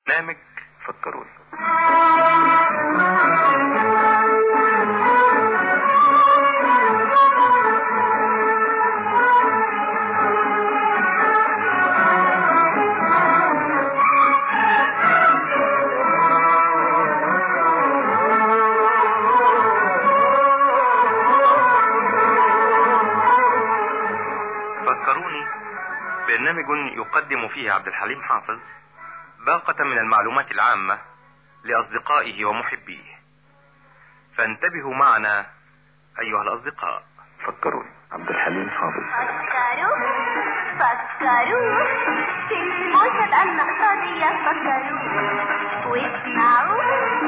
برنامج فكروني فكروني برنامج يقدم فيه عبد الحليم حافظ باقة من المعلومات العامة لأصدقائه ومحبيه فانتبهوا معنا أيها الأصدقاء فكروني عبد الحليم حافظ فكروا فكروا في الموسى النقطة فكروا واسمعوا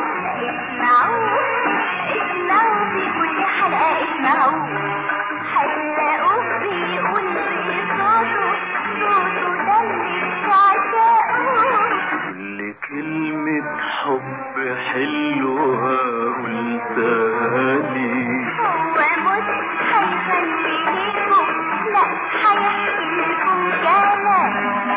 اسمعوا اسمعوا في كل حلقة اسمعوا هتلاقوه بيقول بصوته صوته ده اللي بتعشقوه كل كلمة حب حلوة قلتها لي هو مش هيخليكم لا هيحكي لكم كلام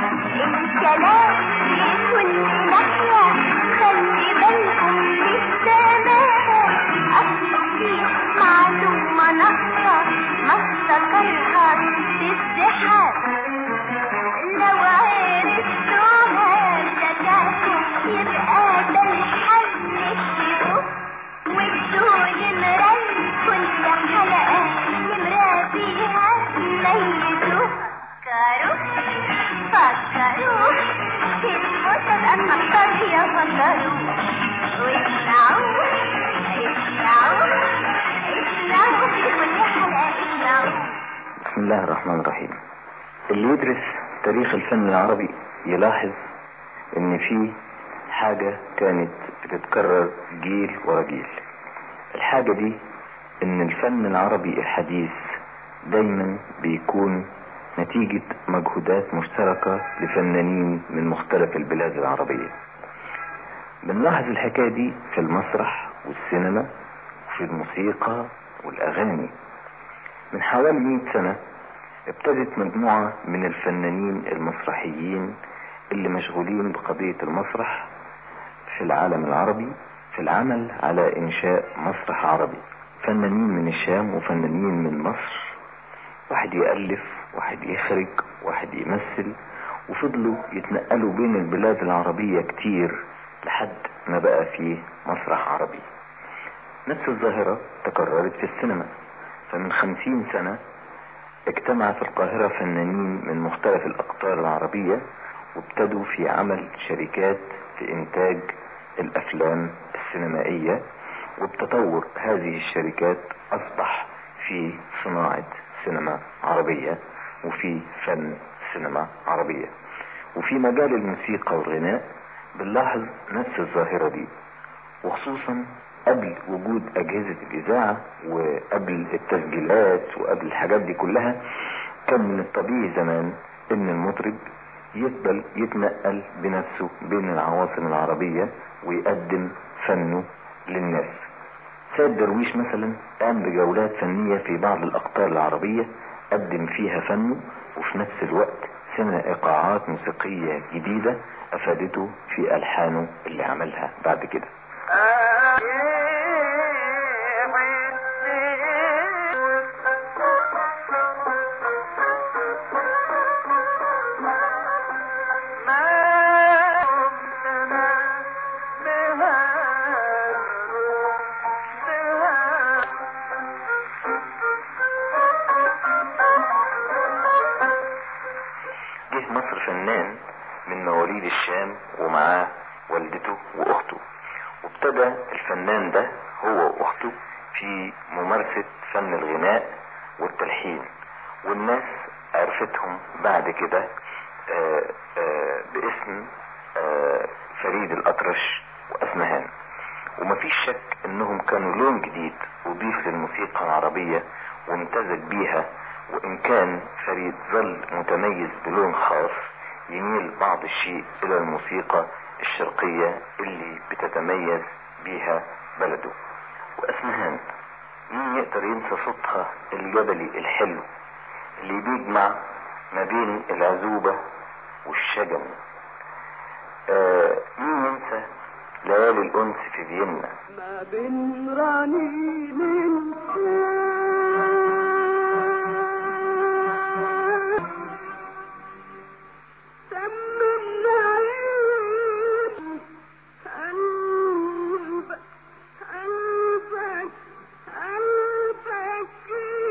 الكلام لكل ناحية خلي بالكم بالسماء أصله فيه معلومة ناقصة ما افتكرها بالسحاب لو عرفتوها رجعتم يبقى ده الحل الشيوخ وادوا نمرة كل حلقة نمرة فيها ميزوا فكروا فكروا في المسابقة النقطية فكروا واسمعوا اسمعوا اسمعوا في كل حلقة اسمعوا بسم الله الرحمن الرحيم اللي يدرس تاريخ الفن العربي يلاحظ ان في حاجة كانت بتتكرر جيل ورا جيل الحاجة دي ان الفن العربي الحديث دايما بيكون نتيجة مجهودات مشتركة لفنانين من مختلف البلاد العربية بنلاحظ الحكاية دي في المسرح والسينما وفي الموسيقى والأغاني من حوالي 100 سنة ابتدت مجموعة من الفنانين المسرحيين اللي مشغولين بقضية المسرح في العالم العربي في العمل على إنشاء مسرح عربي فنانين من الشام وفنانين من مصر واحد يألف واحد يخرج واحد يمثل وفضلوا يتنقلوا بين البلاد العربية كتير لحد ما بقى فيه مسرح عربي نفس الظاهرة تكررت في السينما فمن خمسين سنة اجتمع في القاهرة فنانين من مختلف الأقطار العربية وابتدوا في عمل شركات في إنتاج الأفلام السينمائية وبتطور هذه الشركات أصبح في صناعة سينما عربية وفي فن سينما عربية وفي مجال الموسيقى والغناء بنلاحظ نفس الظاهرة دي وخصوصا قبل وجود أجهزة الإذاعة وقبل التسجيلات وقبل الحاجات دي كلها كان من الطبيعي زمان إن المطرب يقبل يتنقل بنفسه بين العواصم العربية ويقدم فنه للناس سيد درويش مثلا قام بجولات فنية في بعض الأقطار العربية قدم فيها فنه وفي نفس الوقت سمع إيقاعات موسيقية جديدة أفادته في ألحانه اللي عملها بعد كده جه مصر فنان من مواليد الشام ومعاه والدته واخته وابتدى الفنان ده هو واخته في ممارسة فن الغناء والتلحين والناس عرفتهم بعد كده آه، آه، باسم آه، فريد الأطرش وأسمهان ومفيش شك انهم كانوا لون جديد اضيف للموسيقى العربية وامتزج بيها وان كان فريد ظل متميز بلون خاص يميل بعض الشيء الى الموسيقى الشرقية اللي بتتميز بيها بلده واسمهان مين يقدر ينسى صوتها الجبلي الحلو اللي بيجمع ما بين العزوبة والشجن آه مين الأونس في فيينا ما بين رنين سم النعيم قلبك قلبك قلبك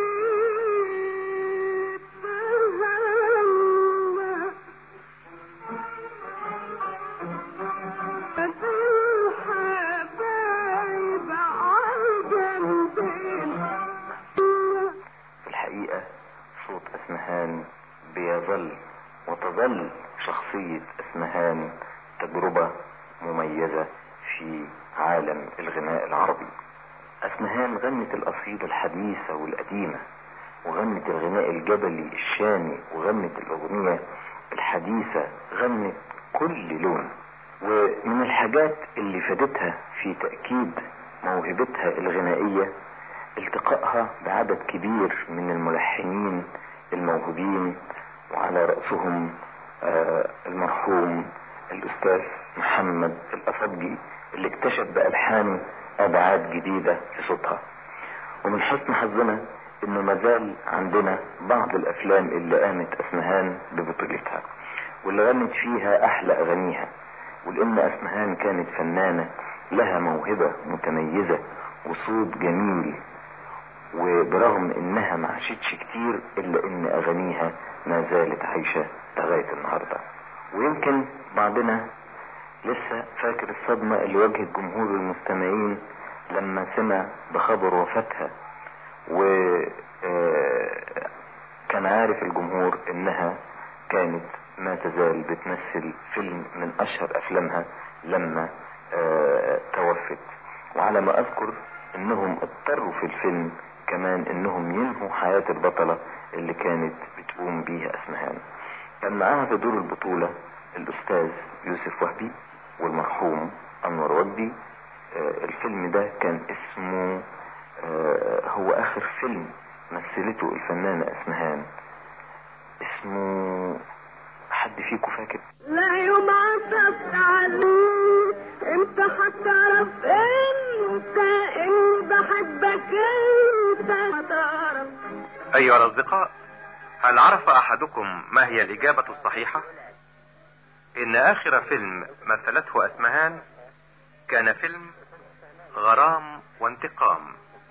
يتهنى الحبايب عالجنبين في الحقيقة صوت أسمهان بيظل وتظل شخصية أسمهان تجربة مميزة في عالم الغناء العربي أسمهان غنت القصيدة الحديثة والقديمة وغنت الغناء الجبلي الشامي وغنت الأغنية الحديثة غنت كل لون ومن الحاجات اللي فادتها في تأكيد موهبتها الغنائية التقائها بعدد كبير من الملحنين الموهوبين وعلى رأسهم آه، المرحوم الأستاذ محمد الأصبجي اللي اكتشف بألحانه أبعاد جديدة في صوتها ومن حسن حظنا انه مازال عندنا بعض الافلام اللي قامت اسمهان ببطولتها واللي غنت فيها احلى اغانيها ولان اسمهان كانت فنانة لها موهبة متميزة وصوت جميل وبرغم انها ما عاشتش كتير الا ان اغانيها ما زالت عايشة لغاية النهاردة ويمكن بعضنا لسه فاكر الصدمة اللي واجهت جمهور المستمعين لما سمع بخبر وفاتها و آه، كان عارف الجمهور انها كانت ما تزال بتمثل فيلم من اشهر افلامها لما آه، توفت وعلى ما اذكر انهم اضطروا في الفيلم كمان انهم ينهوا حياة البطلة اللي كانت بتقوم بيها اسمهان كان معاها في دور البطولة الاستاذ يوسف وهبي والمرحوم انور وجدي آه، الفيلم ده كان اسمه آه، هو اخر فيلم مثلته الفنانة اسمهان اسمه حد فيكم فاكر لا يوم عطفت عليك انت هتعرف انت ان بحبك انت هتعرف أيها الأصدقاء هل عرف أحدكم ما هي الإجابة الصحيحة؟ إن آخر فيلم مثلته أسمهان كان فيلم غرام وانتقام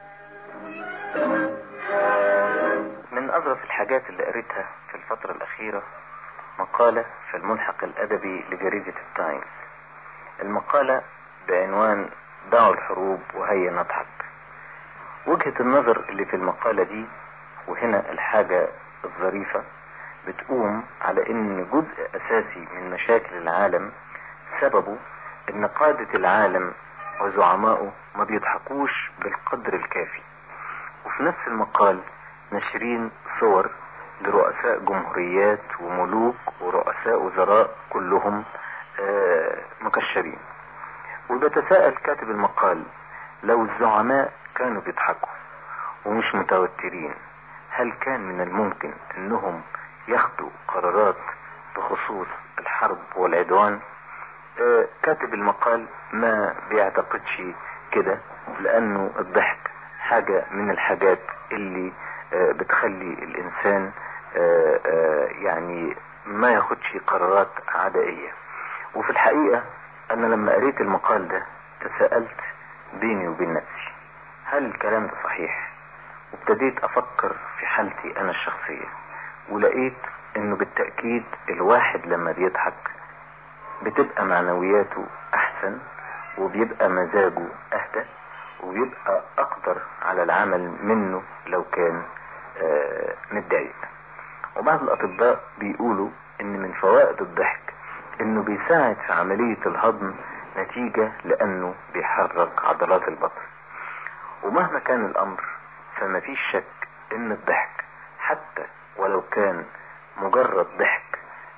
من أظرف الحاجات اللي قريتها في الفترة الأخيرة مقالة في الملحق الأدبي لجريدة التايمز المقالة بعنوان دعوا الحروب وهيا نضحك وجهة النظر اللي في المقالة دي وهنا الحاجة الظريفة بتقوم على ان جزء اساسي من مشاكل العالم سببه ان قادة العالم وزعمائه ما بيضحكوش بالقدر الكافي وفي نفس المقال ناشرين صور لرؤساء جمهوريات وملوك ورؤساء وزراء كلهم آه، مكشرين وبيتساءل كاتب المقال لو الزعماء كانوا بيضحكوا ومش متوترين هل كان من الممكن انهم ياخدوا قرارات بخصوص الحرب والعدوان آه، كاتب المقال ما بيعتقدش كده لانه الضحك حاجة من الحاجات اللي آه، بتخلي الانسان آه، آه، يعني ما ياخدش قرارات عدائية وفي الحقيقة انا لما قريت المقال ده تساءلت بيني وبين نفسي هل الكلام ده صحيح وابتديت افكر في حالتي انا الشخصية ولقيت انه بالتأكيد الواحد لما بيضحك بتبقى معنوياته احسن وبيبقى مزاجه اهدى وبيبقى اقدر على العمل منه لو كان آه، متضايق وبعض الاطباء بيقولوا ان من فوائد الضحك انه بيساعد في عملية الهضم نتيجة لانه بيحرك عضلات البطن ومهما كان الامر فما فيش شك ان الضحك حتى ولو كان مجرد ضحك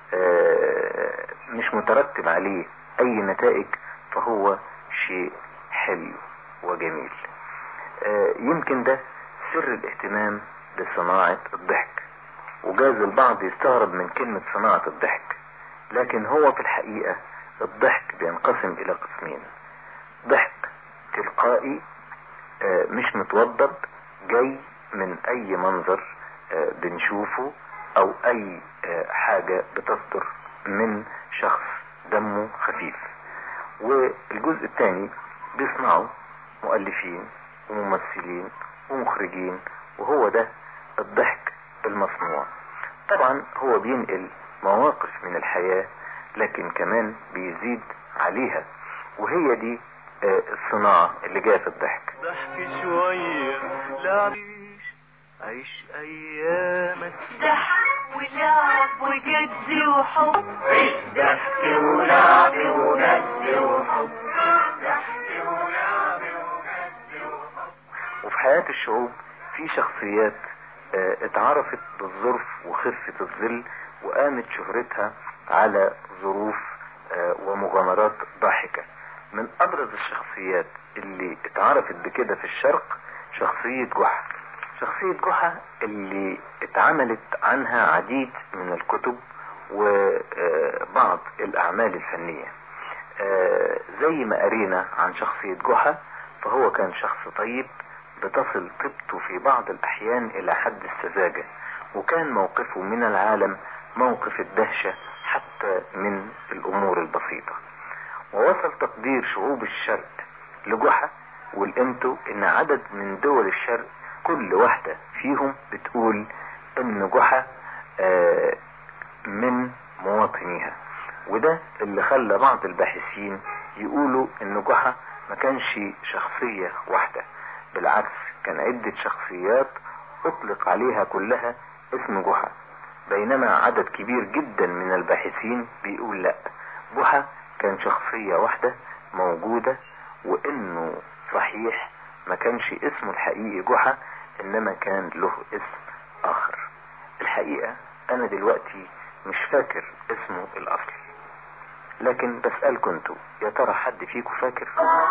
آه، مش مترتب عليه اي نتائج فهو شيء حلو وجميل آه، يمكن ده سر الاهتمام بصناعة الضحك وجاز البعض يستغرب من كلمة صناعة الضحك لكن هو في الحقيقة الضحك بينقسم الى قسمين ضحك تلقائي آه، مش متوضب جاي من اي منظر آه، بنشوفه او اي آه، حاجة بتصدر من شخص دمه خفيف والجزء الثاني بيصنعوا مؤلفين وممثلين ومخرجين وهو ده الضحك المصنوع طبعا هو بينقل مواقف من الحياة لكن كمان بيزيد عليها وهي دي آه، الصناعة اللي جاية في الضحك ضحك شوية لا عيش عيش ايامك ضحك ولعب وجد وحب ضحك ولعب وجد وحب وفي حياة الشعوب في شخصيات آه، اتعرفت بالظرف وخفة الظل وقامت شهرتها على ظروف آه، ومغامرات ضاحكة من ابرز الشخصيات اللي اتعرفت بكده في الشرق شخصية جحا شخصية جحا اللي اتعملت عنها عديد من الكتب وبعض الاعمال الفنية آه، زي ما قرينا عن شخصية جحا فهو كان شخص طيب بتصل طيبته في بعض الأحيان إلى حد السذاجة وكان موقفه من العالم موقف الدهشة حتى من الأمور البسيطة ووصل تقدير شعوب الشرق لجحا ولقيمته إن عدد من دول الشرق كل واحدة فيهم بتقول إن جحا آه، من مواطنيها وده اللي خلى بعض الباحثين يقولوا ان جحا ما كانش شخصية واحدة بالعكس كان عدة شخصيات اطلق عليها كلها اسم جحا بينما عدد كبير جدا من الباحثين بيقول لا جحا كان شخصية واحدة موجودة وانه صحيح ما كانش اسمه الحقيقي جحا انما كان له اسم اخر الحقيقة انا دلوقتي مش فاكر اسمه الاصلي لكن بسألكم انتوا يا ترى حد فيكم فاكر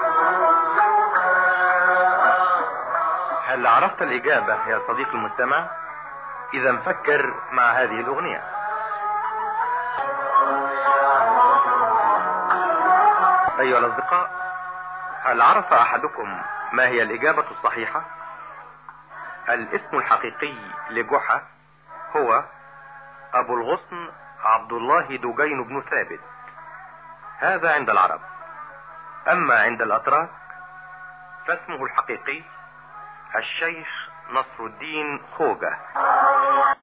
هل عرفت الإجابة يا صديق المستمع؟ إذا فكر مع هذه الأغنية أيها الأصدقاء هل عرف أحدكم ما هي الإجابة الصحيحة؟ الاسم الحقيقي لجحا هو أبو الغصن عبد الله دجين بن ثابت هذا عند العرب أما عند الأتراك فاسمه الحقيقي الشيخ نصر الدين خوجة